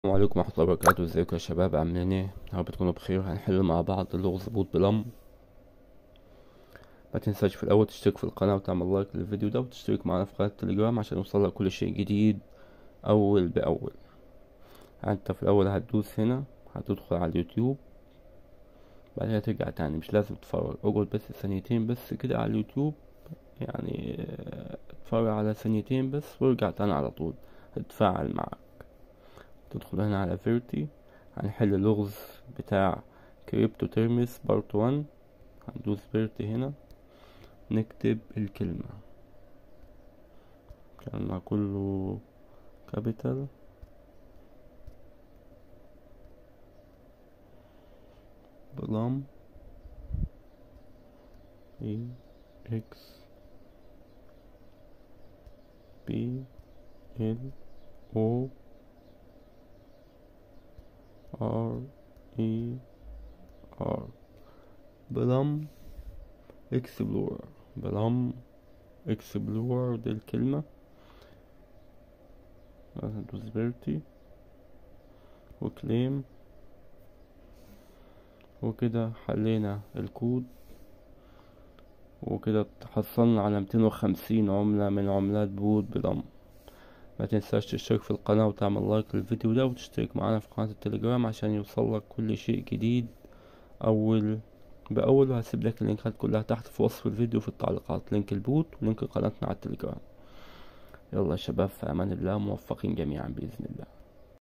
السلام عليكم ورحمة الله وبركاته ازيكم يا شباب عاملين ايه يا رب تكونوا بخير هنحل مع بعض اللغز بوت بلم ما تنساش في الاول تشترك في القناة وتعمل لايك للفيديو ده وتشترك معنا في قناة التليجرام عشان يوصلك كل شيء جديد اول باول انت في الاول هتدوس هنا هتدخل على اليوتيوب بعدها ترجع تاني مش لازم تتفرج اقعد بس ثانيتين بس كده على اليوتيوب يعني اتفرج على ثانيتين بس وارجع تاني على طول هتتفاعل معك تدخل هنا على فيرتي هنحل اللغز بتاع كريبتو تيرمس بارت 1 هندوس فيرتي هنا نكتب الكلمة كلمة كله كابيتال بلام اي اكس بي ال او ار اي ار بلم اكسبلور بلم اكسبلور دي الكلمة ندوس فيرتي وكليم وكده حلينا الكود وكده حصلنا على ميتين وخمسين عملة من عملات بوت بلم ما تنساش تشترك في القناة وتعمل لايك للفيديو ده وتشترك معنا في قناة التليجرام عشان يوصلك كل شيء جديد أول بأول وهسيب لك اللينكات كلها تحت في وصف الفيديو في التعليقات لينك البوت ولينك قناتنا على التليجرام يلا يا شباب في أمان الله موفقين جميعا بإذن الله